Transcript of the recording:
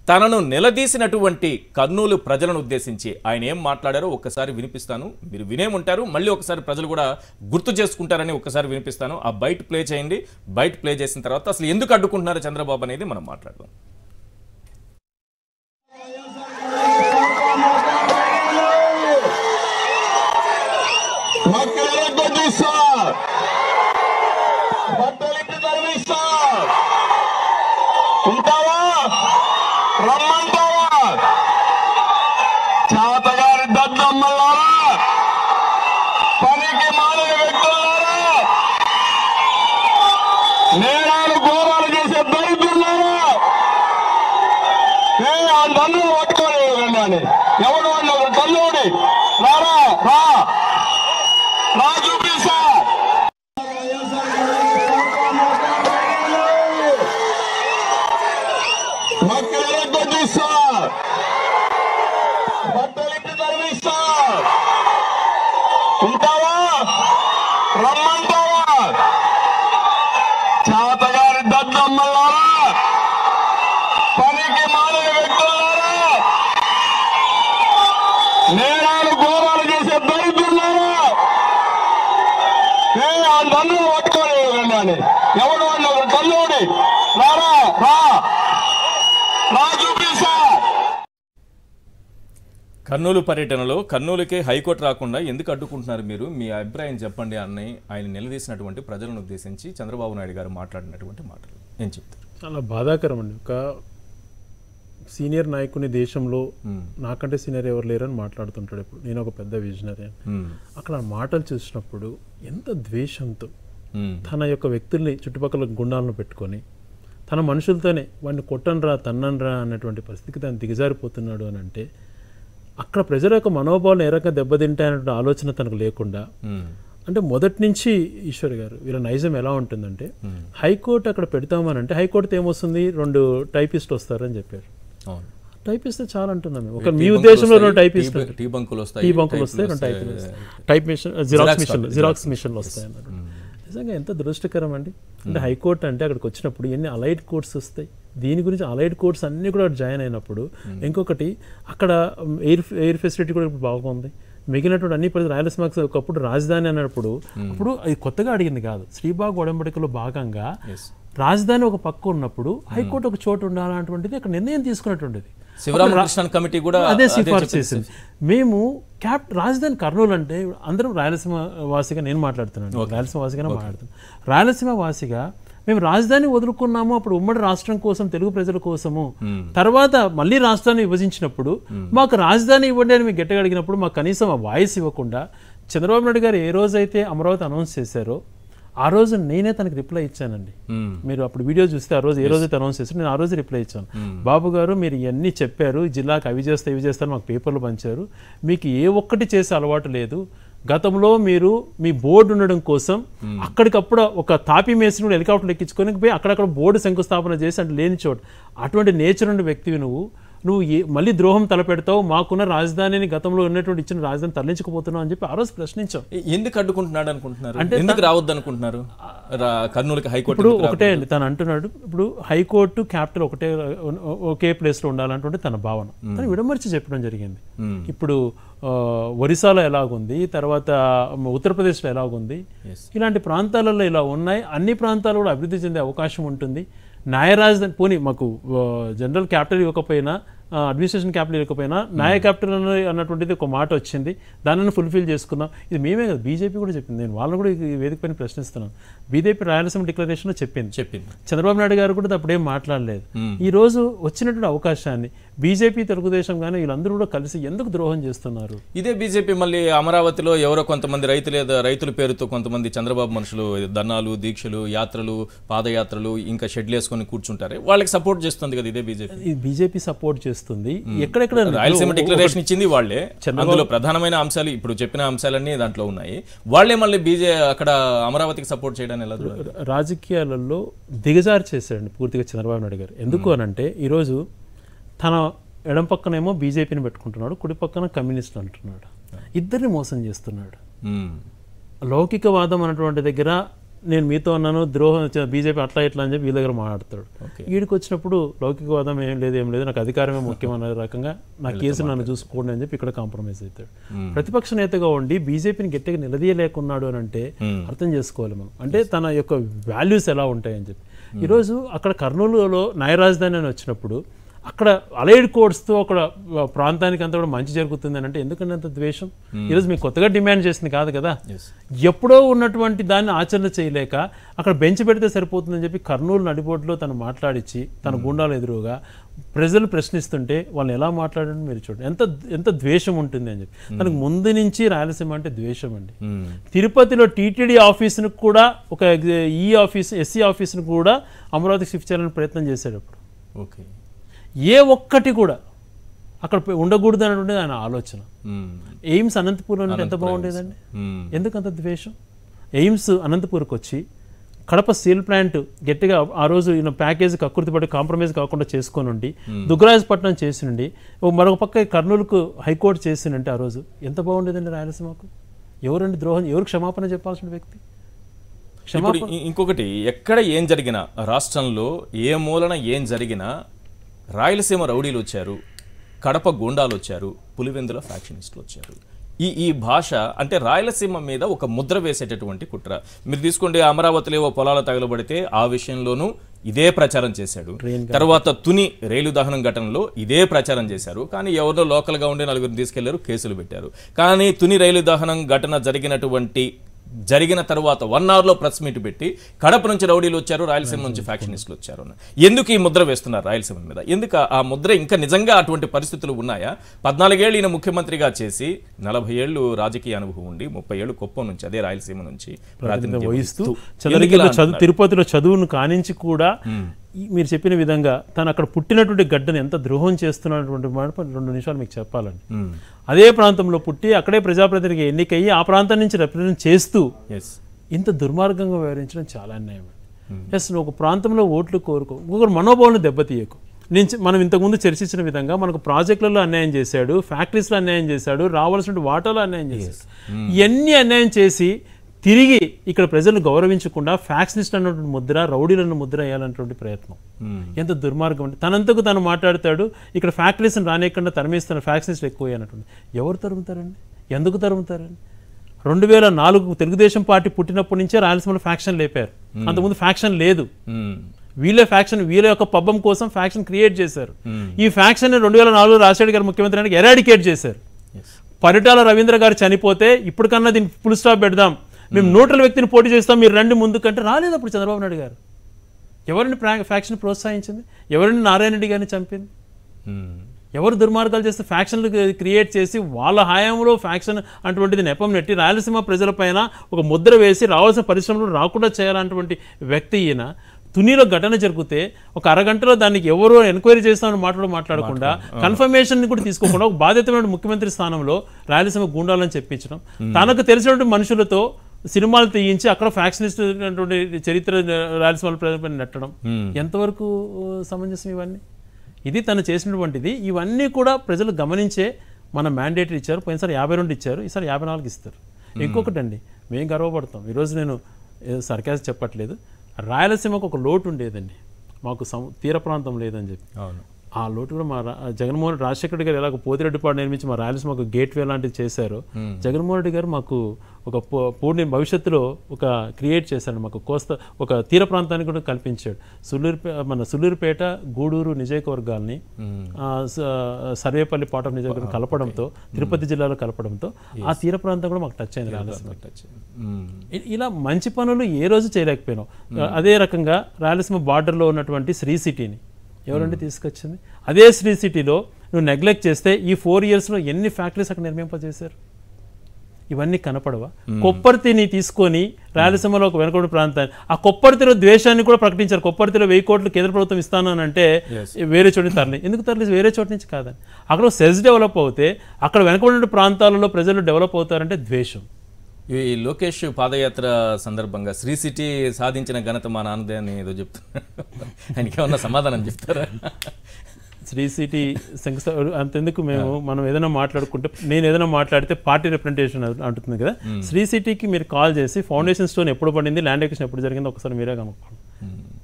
తనను నిలదీసినటువంటి కర్నూలు ప్రజలను ఉద్దేశించి ఆయన ఏం మాట్లాడారో ఒక్కసారి వినిపిస్తాను మీరు వినే ఉంటారు మళ్ళీ ఒకసారి ప్రజలు కూడా గుర్తు చేసుకుంటారని ఒక్కసారి వినిపిస్తాను ఆ బయట ప్లే చేయండి బయట ప్లే చేసిన తర్వాత అసలు ఎందుకు అడ్డుకుంటున్నారు చంద్రబాబు అనేది మనం మాట్లాడదాం మక్కలకు కొట్టిస్తా బట్టలిప్పి తరిమిస్తా ఉంటావా రమ్మంటావా చేతగారి దద్దమ్మలారా పనికి మాలిన వ్యక్తులారా నేరాలు ఘోరాలు చేసే దరిద్రులారా ఏ ఆ నన్ను పట్టుకోలేదు ఎవడు అన్నారు తల్లుడి రారా రా రా చూపిస్తా మక్కలకు కొట్టిస్తా బట్టలిప్పి తరిమిస్తా ఉంటావా రమ్మంటావా చేతగారి దద్దమ్మలారా పనికి మాలిన వ్యక్తులారా నేరాలు ఘోరాలు చేసే దరిద్రులారా ఏ ఆ నన్ను పట్టుకోలేదు ఎవడు అన్నారు తల్లుడి రారా రా రా చూపిస్తా కర్నూలు పర్యటనలో కర్నూలుకే హైకోర్టు రాకుండా ఎందుకు అడ్డుకుంటున్నారు మీరు మీ అభిప్రాయం చెప్పండి అని ఆయన నిలదీసినటువంటి ప్రజలను ఉద్దేశించి చంద్రబాబు నాయుడు గారు మాట్లాడినటువంటి మాటలు ఏం చెప్తారు చాలా బాధాకరం అండి ఒక సీనియర్ నాయకుని దేశంలో నాకంటే సీనియర్ ఎవరు లేరని మాట్లాడుతుంటాడు ఇప్పుడు నేను ఒక పెద్ద విజనరీ అని మ్మ్. అక్కడ ఆ మాటలు చూసినప్పుడు ఎంత ద్వేషంతో మ్మ్. తన యొక్క వ్యక్తుల్ని చుట్టుపక్కల గుండాలను పెట్టుకొని తన మనుషులతోనే వాడిని కొట్టనరా తన్ననరా అన్నటువంటి పరిస్థితికి తను దిగజారిపోతున్నాడు అని అంటే అక్కడ ప్రజల యొక్క మనోభావాలు ఏ రకంగా దెబ్బతింటాయనే ఆలోచన తనకు లేకుండా మ్మ్. అంటే మొదటి నుంచి ఈశ్వర్ గారు వీళ్ళ నైజం ఎలా ఉంటుందంటే హైకోర్టు అక్కడ పెడతామని అంటే హైకోర్టుతో ఏమొస్తుంది రెండు టైపిస్ట్ వస్తారని చెప్పారు అవును టైపిస్ట్ చాలా అంటున్నాం మేము. ఒక మీ ఉద్దేశంలో రెండు టైపిస్ట్ టీ- టీ బంకులు వస్తాయి టీ బంకులు వస్తాయి రెండు టైపులు టైపులు వస్తాయి. వస్తాయి type machine Xerox Xerox machine copy, Xerox మిషన్లు వస్తాయి అన్నారు నిజంగా ఎంత దురదృష్టకరం అండి అంటే హైకోర్టు అంటే అక్కడికి వచ్చినప్పుడు ఎన్ని అలైడ్ కోర్ట్స్ వస్తాయి దీని గురించి అలైడ్ కోర్ట్స్ అన్ని కూడా జాయిన్ అయినప్పుడు ఇంకొకటి అక్కడ ఎయిర్ ఎయిర్ ఫెసిలిటీ కూడా ఇప్పుడు బాగుంది మిగిలినటువంటి అన్ని పరిస్థితులు రాయలసీమకి ఒకప్పుడు రాజధాని అన్నప్పుడు అప్పుడు అది కొత్తగా అడిగింది కాదు శ్రీబాగ్ ఒడంబడికలో భాగంగా Yes. రాజధాని ఒక పక్క ఉన్నప్పుడు హైకోర్టు ఒక చోటు ఉండాలన్నటువంటిది అక్కడ నిర్ణయం తీసుకున్నటువంటిది శివరామకృష్ణన్ కమిటీ కూడా అదే అదే సిఫార్సు చెప్పింది. చేసింది మేము క్యాప్ రాజధాని కర్నూలు అంటే అందరం రాయలసీమ వాసిగా నేను మాట్లాడుతున్నాను రాయలసీమ వాసిగానే మాట్లాడుతున్నాను రాయలసీమ వాసిగా మేము రాజధాని వదులుకున్నాము అప్పుడు ఉమ్మడి రాష్ట్రం కోసం తెలుగు ప్రజల కోసము తర్వాత మళ్ళీ రాష్ట్రాన్ని విభజించినప్పుడు మాకు రాజధాని ఇవ్వండి అని మేము గట్టిగా అడిగినప్పుడు మాకు కనీసం ఆ వాయిస్ ఇవ్వకుండా చంద్రబాబు నాయుడు గారు ఏ రోజైతే అమరావతి అనౌన్స్ చేశారో ఆ రోజు నేనే తనకి రిప్లై ఇచ్చానండి మ్మ్. మీరు అప్పుడు వీడియో చూస్తే ఆ రోజు ఏ రోజైతే అనౌన్స్ చేస్తారు నేను ఆ రోజు రిప్లై ఇచ్చాను బాబు గారు మీరు ఇవన్నీ చెప్పారు ఈ జిల్లాకు అవి చేస్తే ఇవి చేస్తారు మాకు పేపర్లు పంచారు మీకు ఏ ఒక్కటి చేసే అలవాటు లేదు గతంలో మీరు మీ బోర్డు ఉండడం కోసం అక్కడికప్పుడు ఒక తాపీ మేసిన కూడా హెలికాప్టర్ ఎక్కించుకొని పోయి అక్కడక్కడ బోర్డు శంకుస్థాపన చేసి అంటే లేని చోటు అటువంటి నేచర్ ఉండే వ్యక్తివి నువ్వు నువ్వు ఏ మళ్ళీ ద్రోహం తలపెడతావు మాకున్న రాజధానిని గతంలో ఉన్నటువంటి ఇచ్చిన రాజధాని తరలించకపోతున్నావు అని చెప్పి ఆ రోజు ప్రశ్నించాం ఎ- ఎందుకు అడ్డుకుంటున్నాడు అనుకుంటున్నారు ఎందుకు రావద్దు అనుకుంటున్నారు రా- కర్నూలుకి హైకోర్టు ఇప్పుడు ఎందుకు ఒకటే అండి తను అంటున్నాడు ఇప్పుడు హైకోర్టు క్యాపిటల్ ఒకటే ఒకే ప్లేస్ లో ఉండాలంటుంటే తన భావన తను విడమర్చి చెప్పడం జరిగింది ఇప్పుడు ఆ, ఒరిస్సాలో ఎలాగుంది తర్వాత ఉత్తరప్రదేశ్లో ఎలాగుంది ఇలాంటి ప్రాంతాలలో ఇలా ఉన్నాయి అన్ని ప్రాంతాలు కూడా అభివృద్ధి చెందే అవకాశం ఉంటుంది న్యాయ రాజధాని పోనీ మాకు ఆ, జనరల్ క్యాపిటల్ ఇవ్వకపోయినా ఆ, అడ్మినిస్ట్రేషన్ క్యాపిటల్ ఇవ్వకపోయినా న్యాయ క్యాపిటల్ అన్న- అన్నటువంటిది ఒక మాట వచ్చింది దానిని ఫుల్ఫిల్ చేసుకుందాం ఇది మేమే కదా బీజేపీ కూడా చెప్పింది నేను వాళ్ళని కూడా ఈ వేదిక పైన ప్రశ్నిస్తున్నాను బీజేపీ రాయలసీమ డిక్లరేషన్లో చెప్పింది చెప్పింది చంద్రబాబు నాయుడు గారు కూడా అప్పుడేం మాట్లాడలేదు ఈ రోజు వచ్చినటువంటి అవకాశాన్ని బీజేపీ తెలుగుదేశం కానీ వీళ్ళందరూ కూడా కలిసి ఎందుకు ద్రోహం చేస్తున్నారు ఇదే బీజేపీ మళ్ళీ అమరావతిలో ఎవరో కొంతమంది రైతులు ఏదో రైతుల పేరుతో కొంతమంది చంద్రబాబు మనుషులు ధర్నాలు దీక్షలు యాత్రలు పాదయాత్రలు ఇంకా షెడ్లు వేసుకొని కూర్చుంటారే వాళ్ళకి సపోర్ట్ చేస్తుంది కదా ఇదే బీజేపీ ఈ బీజేపీ సపోర్ట్ చేస్తుంది ఎక్కడెక్కడ రాయలసీమ డిక్లరేషన్ ఇచ్చింది వాళ్ళే అందులో ప్రధానమైన అంశాలు ఇప్పుడు చెప్పిన అంశాలన్నీ దాంట్లో ఉన్నాయి వాళ్ళే మళ్ళీ బీజే అక్కడ అమరావతికి సపోర్ట్ చేయడానికి ఎలా చూడాలి? రాజకీయాలలో దిగజారు చేశాడండి పూర్తిగా చంద్రబాబు నాయుడు గారు ఎందుకు అనంటే ఈరోజు తన ఎడం పక్కనేమో బీజేపీని పెట్టుకుంటున్నాడు కుడి పక్కన కమ్యూనిస్టులు అంటున్నాడు ఇద్దరిని మోసం చేస్తున్నాడు మ్మ్. లౌకికవాదం అన్నటువంటి దగ్గర నేను మీతో ఉన్నాను ద్రోహం బీజేపీ అట్లా ఇట్లా అని చెప్పి వీళ్ళ దగ్గర మాట్లాడతాడు Okay. వీడికి వచ్చినప్పుడు లౌకికవాదం ఏం లేదు ఏం లేదు నాకు అధికారమే ముఖ్యం అనే రకంగా నా కేసు నన్ను చూసుకోండి అని చెప్పి ఇక్కడ కాంప్రమైజ్ అవుతాడు ప్రతిపక్ష నేతగా ఉండి బీజేపీని గట్టిగా నిలదీయలేకున్నాడు అని అంటే అర్థం చేసుకోవాలి మనం అంటే తన యొక్క వాల్యూస్ ఎలా ఉంటాయని చెప్పి ఈరోజు అక్కడ కర్నూలులో న్యాయ రాజధాని అని వచ్చినప్పుడు అక్కడ అలైడ్ కోడ్స్తో అక్కడ ప్రాంతానికి అంతా కూడా మంచి జరుగుతుంది అని అంటే ఎందుకంటే అంత ద్వేషం ఈరోజు మీకు కొత్తగా డిమాండ్ చేసింది కాదు కదా Yes. ఎప్పుడో ఉన్నటువంటి దాన్ని ఆచరణ చేయలేక అక్కడ బెంచ్ పెడితే సరిపోతుందని చెప్పి కర్నూలు నడిపోటులో తను మాట్లాడించి తన గుండాలు ఎదురుగా ప్రజలు ప్రశ్నిస్తుంటే వాళ్ళని ఎలా మాట్లాడడం మీరు చూడండి ఎంత ఎంత ద్వేషం ఉంటుంది అని చెప్పి తనకు ముందు నుంచి రాయలసీమ అంటే ద్వేషం అండి మ్మ్. తిరుపతిలో టీటీడీ ఆఫీస్ను కూడా ఒక ఎగ్జ- ఈ ఆఫీస్ ఎస్సీ ఆఫీస్ను కూడా అమరావతికి షిఫ్ట్ చేయాలని ప్రయత్నం చేశాడు అప్పుడు ఓకే ఏ ఒక్కటి కూడా అక్కడ పె- ఉండకూడదు అనేటువంటిది ఆయన ఆలోచన మ్మ్. ఎయిమ్స్ అనంతపూర్లో ఉంటే ఎంత బాగుండేదండి మ్మ్. ఎందుకు అంత ద్వేషం ఎయిమ్స్ అనంతపూర్కి వచ్చి కడప స్టీల్ ప్లాంట్ గట్టిగా ఆ రోజు ఈయన ప్యాకేజ్ కక్కుర్తిపడి కాంప్రమైజ్ కాకుండా చేసుకొని ఉండి దుగ్గరాజపట్నం చేసి నుండి ఓ మరొక పక్క కర్నూలుకు హైకోర్టు చేసినంటే ఆ రోజు ఎంత బాగుండేదండి రాయలసీమకు ఎవరండి ద్రోహం ఎవరు క్షమాపణ చెప్పాల్సిన వ్యక్తి ఇప్పుడు క్షమాపణ ఇ- ఇంకొకటి ఎక్కడ ఏం జరిగినా రాష్ట్రంలో ఏ మూలన ఏం జరిగినా రాయలసీమ రౌడీలు వచ్చారు కడప గూండాలు వచ్చారు పులివెందుల ఫ్యాక్షనిస్టులు వచ్చారు ఈ ఈ భాష అంటే రాయలసీమ మీద ఒక ముద్ర వేసేటటువంటి కుట్ర మీరు తీసుకోండి అమరావతిలో ఓ పొలాలు తగలబడితే ఆ విషయంలోనూ ఇదే ప్రచారం చేశాడు తర్వాత తుని రైలు దహనం ఘటనలో ఇదే ప్రచారం చేశారు కానీ ఎవరిలో లోకల్గా ఉండే నలుగురిని తీసుకెళ్లారు కేసులు పెట్టారు కానీ తుని రైలు దహనం ఘటన జరిగినటువంటి జరిగిన తర్వాత వన్ అవర్లో ప్రెస్ మీట్ పెట్టి కడప నుంచి రౌడీలు వచ్చారు రాయలసీమ నుంచి ఫ్యాక్షనిస్టులు వచ్చారు అన్న. ఎందుకు ఈ ముద్ర వేస్తున్నారు రాయలసీమ మీద ఎందుకు ఆ- ఆ ముద్ర ఇంకా నిజంగా అటువంటి పరిస్థితులు ఉన్నాయా పద్నాలుగేళ్ళు ఈయన ముఖ్యమంత్రిగా చేసి నలభై ఏళ్ళు రాజకీయ అనుభవం ఉండి ముప్పై ఏళ్ళు కుప్పం నుంచి అదే రాయలసీమ నుంచి ప్రాతినిధ్యం వహిస్తూ వహిస్తూ ఎందుకు చంద్రగిరిలో ఇలా చదువు తిరుపతిలో చదువును కానించి కూడా ఈ- మీరు చెప్పిన విధంగా తను అక్కడ పుట్టినటువంటి గడ్డను ఎంత ద్రోహం చేస్తున్నటువంటి మాట రెండు నిమిషాలు మీకు చెప్పాలండి మ్మ్. అదే ప్రాంతంలో పుట్టి అక్కడే ప్రజాప్రతినిధిగా ఎన్నికయ్యి ఆ ప్రాంతం నుంచి రిప్రజెంట్ చేస్తూ ఎస్ ఇంత దుర్మార్గంగా వ్యవహరించడం చాలా అన్యాయం ఎస్ నువ్వు ఒక ప్రాంతంలో ఓట్లు కోరుకో ఇంకొకరు మనోభావాలను దెబ్బతీయకు నేను చె- మనం ఇంతకుముందు చర్చించిన విధంగా మనకు ప్రాజెక్టులలో అన్యాయం చేశాడు ఫ్యాక్టరీస్లో అన్యాయం చేశాడు రావాల్సిన వాటాలో అన్యాయం చేశాడు ఇవన్నీ అన్యాయం చేసి తిరిగి ఇక్కడ ప్రజలను గౌరవించకుండా ఫ్యాక్షనిస్ట్ అన్నటువంటి ముద్ర రౌడీలను ముద్ర వేయాలన్నటువంటి ప్రయత్నం ఎంత దుర్మార్గం అంటే తనంతకు తను మాట్లాడతాడు ఇక్కడ ఫ్యాక్టరీస్ని రానియకుండా తరిమేస్తున్న ఫ్యాక్షనిస్టులు ఎక్కువ అన్నటువంటి ఎవరు తరుముతారండి ఎందుకు తరుముతారండి రెండు వేల నాలుగు తెలుగుదేశం పార్టీ పుట్టినప్పటి నుంచే రాయలసీమలో ఫ్యాక్షన్ లేపారు అంతకుముందు ఫ్యాక్షన్ లేదు మ్మ్. వీళ్ళే ఫ్యాక్షన్ వీళ్ళ యొక్క పబ్బం కోసం ఫ్యాక్షన్ క్రియేట్ చేశారు ఈ ఫ్యాక్షన్ రెండు వేల నాలుగు రాజశేఖర్ గారు ముఖ్యమంత్రి అయినాక ఎరాడికేట్ చేశారు ఎస్ పరిటాల రవీంద్ర గారు చనిపోతే ఇప్పటికన్నా దీనికి ఫుల్ స్టాప్ పెడదాం మేము న్యూట్రల్ వ్యక్తిని పోటీ చేస్తాం మీరు రండి ముందుకంటే రాలేదు అప్పుడు చంద్రబాబు నాయుడు గారు ఎవరిని ప్రా- ఫ్యాక్షన్ ప్రోత్సహించింది ఎవరిని నారాయణ రెడ్డి గారిని చంపింది మ్మ్. ఎవరు దుర్మార్గాలు చేస్తే ఫ్యాక్షన్లు క్రియేట్ చేసి వాళ్ళ హయాంలో ఫ్యాక్షన్ అటువంటిది నెపం నెట్టి రాయలసీమ ప్రజలపైన ఒక ముద్ర వేసి రావాల్సిన పరిశ్రమలు రాకుండా చేయాలన్నటువంటి వ్యక్తి ఈయన తునిలో ఘటన జరిగితే ఒక అరగంటలో దానికి ఎవరు ఎంక్వైరీ చేస్తామని మాట్లాడ మాట్లాడకుండా కన్ఫర్మేషన్ కూడా తీసుకోకుండా ఒక బాధ్యతమైన ముఖ్యమంత్రి స్థానంలో రాయలసీమ గూండాలని చెప్పించడం తనకు తెలిసినటువంటి మనుషులతో సినిమాలు తీయించి అక్కడ ఫ్యాక్షనిస్ట్ అయినటువంటి చరిత్ర రాయలసీమ ప్రజలపైన నెట్టడం ఎంతవరకు ఆ, సమంజసం ఇవన్నీ ఇది తను చేసినటువంటిది ఇవన్నీ కూడా ప్రజలు గమనించే మన మ్యాండేటరీ ఇచ్చారు పోయినసారి యాభై రెండు ఇచ్చారు ఈసారి యాభై నాలుగు ఇస్తారు ఇంకొకటి అండి మేము గర్వపడతాం ఈరోజు నేను సర్కాస్ చెప్పట్లేదు రాయలసీమకు ఒక లోటు ఉండేదండి మాకు సం తీర ప్రాంతం లేదని చెప్పి అవును ఆ లోటు కూడా మా రా- జగన్మోహన్ రెడ్డి రాజశేఖర రెడ్డి గారు ఎలాగ పోతిరెడ్డిపాడు నిర్మించి మా రాయలసీమకు గేట్ వే లాంటిది చేశారు జగన్మోహన్ రెడ్డి గారు మాకు ఒక పూ- పూర్ణి భవిష్యత్తులో ఒక క్రియేట్ చేశాడు మాకు కోస్తా ఒక తీర ప్రాంతాన్ని కూడా కల్పించాడు సుల్లూరుపే మన సుల్లూరుపేట గూడూరు నిజయకవర్గాల్ని ఆ, స- సర్వేపల్లి పాట ఆఫ్ నిజయకవర్గం కలపడంతో తిరుపతి జిల్లాలో కలపడంతో ఆ తీర ప్రాంతం కూడా మాకు టచ్ అయింది రాయలసీమ మ్మ్. ఇ- ఇలా మంచి పనులు ఏ రోజు చేయలేకపోయినాం అదే రకంగా రాయలసీమ బార్డర్లో ఉన్నటువంటి శ్రీ సిటీని ఎవరండి తీసుకొచ్చింది అదే శ్రీ సిటీలో నువ్వు నెగ్లెక్ట్ చేస్తే ఈ ఫోర్ ఇయర్స్లో ఎన్ని ఫ్యాక్టరీస్ అక్కడ నిర్మింపజేశారు ఇవన్నీ కనపడవా కొప్పర్తిని తీసుకొని రాయలసీమలో ఒక వెనుకబడి ప్రాంతాన్ని ఆ కొప్పర్తిలో ద్వేషాన్ని కూడా ప్రకటించారు కొప్పర్తిలో వెయ్యి కోట్లు కేంద్ర ప్రభుత్వం ఇస్తాను అని అంటే వేరే చోటు నుంచి తరలి ఎందుకు తరలి వేరే చోటు నుంచి కాదని అక్కడ సెస్ డెవలప్ అవుతే అక్కడ వెనుకబడిన ప్రాంతాలలో ప్రజలు డెవలప్ అవుతారంటే ద్వేషం ఈ లోకేష్ పాదయాత్ర సందర్భంగా శ్రీ సిటీ సాధించిన ఘనత మా నాన్నదే అని ఏదో చెప్తున్నారు ఆయనకి ఏమన్నా సమాధానం చెప్తారా శ్రీ సిటీ సంస్థ అంతెందుకు మేము మనం ఏదైనా మాట్లాడుకుంటే నేను ఏదైనా మాట్లాడితే పార్టీ రిప్రజెంటేషన్ అంటుంది కదా శ్రీ సిటీకి మీరు కాల్ చేసి ఫౌండేషన్ స్టోన్ ఎప్పుడు పడింది ల్యాండ్ ఎక్విషన్ ఎప్పుడు జరిగిందో ఒకసారి మీరే కనుక్కోండి